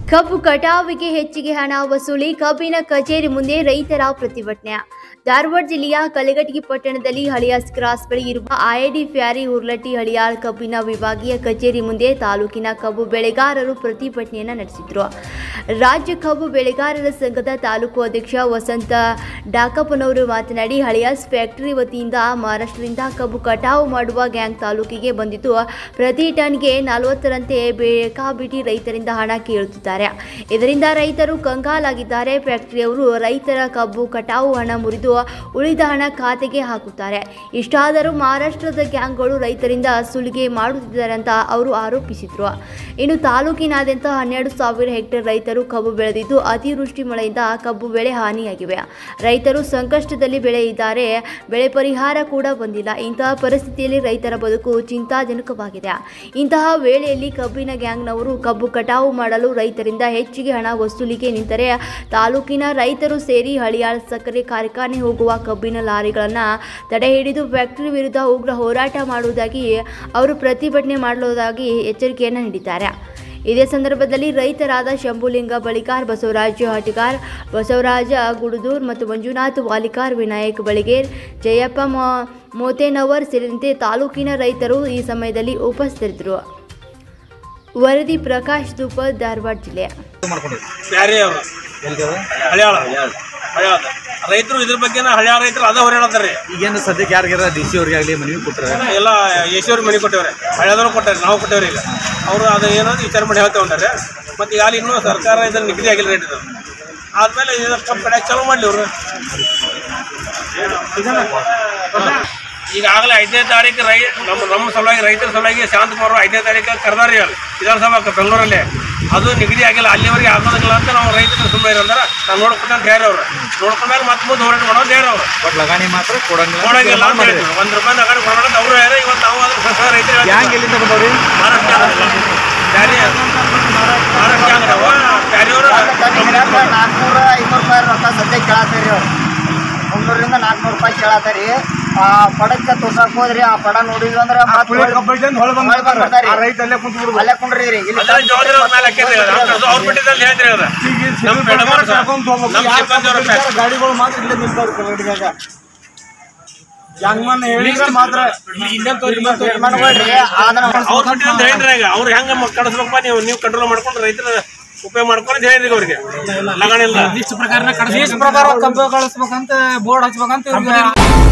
ಕಬ್ಬು ಕಟಾವಿಗೆ ಹೆಚ್ಚಿಗೆ ಹಣ ವಸೂಲಿ ಕಬ್ಬಿನ ಕಚೇರಿ ಮುಂದೆ ರೈತರ ಪ್ರತಿಭಟನೆ ಧಾರವಾಡ ಜಿಲ್ಲೆಯ ಕಲಘಟಗಿ ಪಟ್ಟಣದಲ್ಲಿ ಹಳಿಯಾಸ್ ಕ್ರಾಸ್ ಬಳಿ ಇರುವ ಐಐಡಿ ಫ್ಯಾರಿ ಉರ್ಲಟ್ಟಿ ಹಳಿಯಾಳ್ ಕಬ್ಬಿನ ವಿಭಾಗೀಯ ಕಚೇರಿ ಮುಂದೆ ತಾಲೂಕಿನ ಕಬ್ಬು ಬೆಳೆಗಾರರು ಪ್ರತಿಭಟನೆಯನ್ನು ನಡೆಸಿದ್ರು ರಾಜ್ಯ ಕಬ್ಬು ಬೆಳೆಗಾರರ ಸಂಘದ ತಾಲೂಕು ಅಧ್ಯಕ್ಷ ವಸಂತ ಡಾಕಪ್ಪನವರು ಮಾತನಾಡಿ ಹಳಿಯಾಸ್ ಫ್ಯಾಕ್ಟರಿ ವತಿಯಿಂದ ಮಹಾರಾಷ್ಟ್ರದಿಂದ ಕಬ್ಬು ಕಟಾವು ಮಾಡುವ ಗ್ಯಾಂಗ್ ತಾಲೂಕಿಗೆ ಬಂದಿದ್ದು ಪ್ರತಿ ಟನ್ಗೆ ನಲವತ್ತರಂತೆ ಬೇಕಾಬಿಟಿ ರೈತರಿಂದ ಹಣ ಕೇಳುತ್ತಿದ್ದಾರೆ ಇದರಿಂದ ರೈತರು ಕಂಗಾಲಾಗಿದ್ದಾರೆ ಫ್ಯಾಕ್ಟರಿಯವರು ರೈತರ ಕಬ್ಬು ಕಟಾವು ಹಣ ಮುರಿದು ಉಳಿದ ಹಣ ಖಾತೆಗೆ ಹಾಕುತ್ತಾರೆ ಇಷ್ಟಾದರೂ ಮಹಾರಾಷ್ಟ್ರದ ಗ್ಯಾಂಗ್ಗಳು ರೈತರಿಂದ ಸುಲಿಗೆ ಮಾಡುತ್ತಿದ್ದಾರೆ ಅಂತ ಅವರು ಆರೋಪಿಸಿದರು ಇನ್ನು ತಾಲೂಕಿನಾದ್ಯಂತ ಹನ್ನೆರಡು ಸಾವಿರ ಹೆಕ್ಟೇರ್ ರೈತರು ಕಬ್ಬು ಬೆಳೆದಿದ್ದು ಅತಿವೃಷ್ಟಿ ಮಳೆಯಿಂದ ಕಬ್ಬು ಬೆಳೆ ಹಾನಿಯಾಗಿವೆ ರೈತರು ಸಂಕಷ್ಟದಲ್ಲಿ ಬೆಳೆ ಇದ್ದಾರೆ ಬೆಳೆ ಪರಿಹಾರ ಕೂಡ ಬಂದಿಲ್ಲ ಇಂತಹ ಪರಿಸ್ಥಿತಿಯಲ್ಲಿ ರೈತರ ಬದುಕು ಚಿಂತಾಜನಕವಾಗಿದೆ ಇಂತಹ ವೇಳೆಯಲ್ಲಿ ಕಬ್ಬಿನ ಗ್ಯಾಂಗ್ನವರು ಕಬ್ಬು ಕಟಾವು ಮಾಡಲು ರೈತರಿಂದ ಹೆಚ್ಚಿಗೆ ಹಣ ವಸೂಲಿಗೆ ನಿಂತರೆ ತಾಲೂಕಿನ ರೈತರು ಸೇರಿ ಹಳಿಯಾಳ್ ಸಕ್ಕರೆ ಕಾರ್ಖಾನೆ ಹೋಗುವ ಕಬ್ಬಿನ ಲಾರಿಗಳನ್ನು ತಡೆ ಹಿಡಿದು ಫ್ಯಾಕ್ಟರಿ ವಿರುದ್ಧ ಉಗ್ರ ಹೋರಾಟ ಮಾಡುವುದಾಗಿ ಅವರು ಪ್ರತಿಭಟನೆ ಮಾಡುವುದಾಗಿ ಎಚ್ಚರಿಕೆಯನ್ನು ನೀಡಿದ್ದಾರೆ ಇದೇ ಸಂದರ್ಭದಲ್ಲಿ ರೈತರಾದ ಶಂಭುಲಿಂಗ ಬಳಿಕಾರ್ ಬಸವರಾಜ ಹಟಿಗಾರ್ ಬಸವರಾಜ ಗುಡುದೂರ್ ಮತ್ತು ಮಂಜುನಾಥ್ ವಾಲಿಕಾರ್ ವಿನಾಯಕ್ ಬಳಿಗೇರ್ ಜಯಪ್ಪ ಮೊ ಮೋತೇನವರ್ ಸೇರಿದಂತೆ ತಾಲೂಕಿನ ರೈತರು ಈ ಸಮಯದಲ್ಲಿ ಉಪಸ್ಥಿತರಿದ್ದರು ವರದಿ ಪ್ರಕಾಶ್ ಧೂಪ ಧಾರವಾಡ ಜಿಲ್ಲೆ ಮಾಡ್ಕೊಂಡ್ರಿ ಬ್ಯಾರೆ ಅವರು ಎಲ್ಲಿ ಅದು? ಹಳ್ಯಾಳ ಹಳ್ಯಾಳ ರೈತರು ಇದ್ರ ಬಗ್ಗೆನ ಹಳ್ಯಾಳ ರೈತರು ಅದ ಹೊರಡತ್ತಾರ್ರಿ ಈಗೇನು ಸದ್ಯಕ್ಕೆ ಯಾರಿಗಾರ ಡಿ ಸಿ ಅವ್ರಿಗೆ ಆಗಲಿ ಮನವಿ ಕೊಟ್ಟರೆ ಎಲ್ಲ ಯಶೋರ್ ಮನೆ ಕೊಟ್ಟವ್ರೆ ಹಳ್ಯಾದವ್ರು ಕೊಟ್ಟಾರೆ ನಾವು ಕೊಟ್ಟವ್ರಿ ಈಗ ಅವರು ಅದು ಏನೋ ವಿಚಾರ ಮಾಡಿ ಹೇಳ್ತಾ ಉಂಟಾರೆ ಮತ್ತು ಈಗ ಅಲ್ಲಿ ಇನ್ನೂ ಸರ್ಕಾರ ಇದನ್ನ ನಿಗದಿ ಆಗಿಲ್ಲ ರೇಟ್ ಇದು ಆದ್ಮೇಲೆ ಇದಕ್ಕೆ ಕಡೆ ಚಾಲೂ ಮಾಡಲಿ ಅವರು ಈಗಾಗಲೇ ಐದನೇ ತಾರೀಕು ರೈ ನಮ್ಮ ನಮ್ಮ ಸಲುವಾಗಿ ರೈತರ ಸಲುವಾಗಿ ಶಾಂತಕುಮಾರ್ ಐದನೇ ತಾರೀಕು ಕರೆದಾರಿ ಅಲ್ಲಿ ವಿಧಾನಸಭಾ ಬೆಂಗಳೂರಲ್ಲಿ ಅದು ನಿಗದಿ ಆಗಿಲ್ಲ ಅಲ್ಲಿವರೆಗೆ ಆಗೋದಿಲ್ಲ ಅಂತ ನಾವು ರೈತರು ಸುಮ್ಮನೆ ಇರಂದ್ರೆ ನಾವು ನೋಡ್ಕೊಂಡು ಅಂತ ಹೇಳಿ ಅವರು ನೋಡ್ಕೊಂಡ್ಮೇಲೆ ಮತ್ತೆ ಮುಂದೆ ಹೋರಾಟ ಮಾಡೋದು ಹೇಳಿ ಅವರು ಬಟ್ ಲಗಾಣಿ ಮಾತ್ರ ಕೊಡಂಗಿಲ್ಲ ಅಂತ ಕೊಡಂಗಿಲ್ಲ ಅಂತ ಮಾಡಿದ್ರು. ಹೇಳಿದ್ರು ಒಂದು ರೂಪಾಯಿ ನಗರ ಕೊಡೋಣ ಅಂತ ಅವರು ಹೇಳಿ ಇವತ್ತು ನಾವು ಅದ್ರ ಪ್ರಕಾರ ರೈತರು ಗ್ಯಾಂಗ್ ಎಲ್ಲಿಂದ ಬಂದವ್ರಿ ಮಹಾರಾಷ್ಟ್ರ ಬ್ಯಾರಿ ಮಹಾರಾಷ್ಟ್ರ ಅಂಗಡವ ಬ್ಯಾರಿಯವರು ನಾಲ್ಕುನೂರ ಐನೂರು ರೂಪಾಯಿ ರೊಕ್ಕ ಸದ್ಯ ಕೇಳತ್ತೀರಿ ಅವ್ರು ಮುನ್ನೂರಿಂದ ನಾಲ್ಕುನೂರು ರೂಪಾಯಿ ಕೇಳತ್ತಾರಿ ಆ ಪಡಕ್ಕೆ ತೋರ್ಸಕ್ ಹೋದ್ರಿ ಆ ಪಡ ನೋಡಿದ್ವಿ ಅಂದ್ರೆ ಮತ್ತ್ ಹೊಳ್- ಹೊಳ್ ಬಂದ್ಬಿಡ್ತಾರಿ. ಅಲ್ಲೇ ಕುಂಡ್ರಿ ರೀ ಇಲ್ಲಿ ಅದೆಲ್ಲ ಜವಾಬ್ದಾರಿ ಅವ್ರ ಮೇಲೆ ಹಾಕ್ಯಾರ್ರಿ ಅದು ಅವ್ರ ಬಿಟ್ಟಿದ್ದಲ್ಲಿ ಹೇಳ್ತೀರಿ ಅದು ನಮ್ಮ ಮೇಡಮ್ ನಮ್ಮ ಸಿಬ್ಬಂದಿ ಅವ್ರ ಮೇಲೆ. ಗಾಡಿಗಳು ಮಾತ್ರ ಇಲ್ಲೇ ನಿಲ್ತಾವ್ರಿ ಕಲ್ಲಡಿಗಾಗ ಜಂಗ್ಮನ್ ಹೇಳಿದ್ರೆ ಮಾತ್ರ ಮಾಡ್ಕೊಳ್ರಿ ಅದನ್ನ ಅವ್ರ ಬಿಟ್ಟಿದ್ದಲ್ಲಿ ಹೇಳ್ರಿ ಈಗ ಅವ್ರು ಹೆಂಗ ಕಡಿಸ್ಬೇಕಪ್ಪ ನೀವು ನೀವು ಕಂಟ್ರೋಲ್ ಮಾಡ್ಕೊಂಡು ರೈತರ ಉಪಯೋಗ ಮಾಡ್ಕೊಂಡು ಹೇಳ್ರಿ ಅವ್ರಿಗೆ ಲಗಾಣ ಇಲ್ಲ ಲಿಸ್ಟ್ ಪ್ರಕಾರ ಕಳಿಸ್ಬೇಕಂತ ಬೋರ್ಡ್ ಹಚ್ಬೇಕಂತ ಇವ್ರಿಗೆ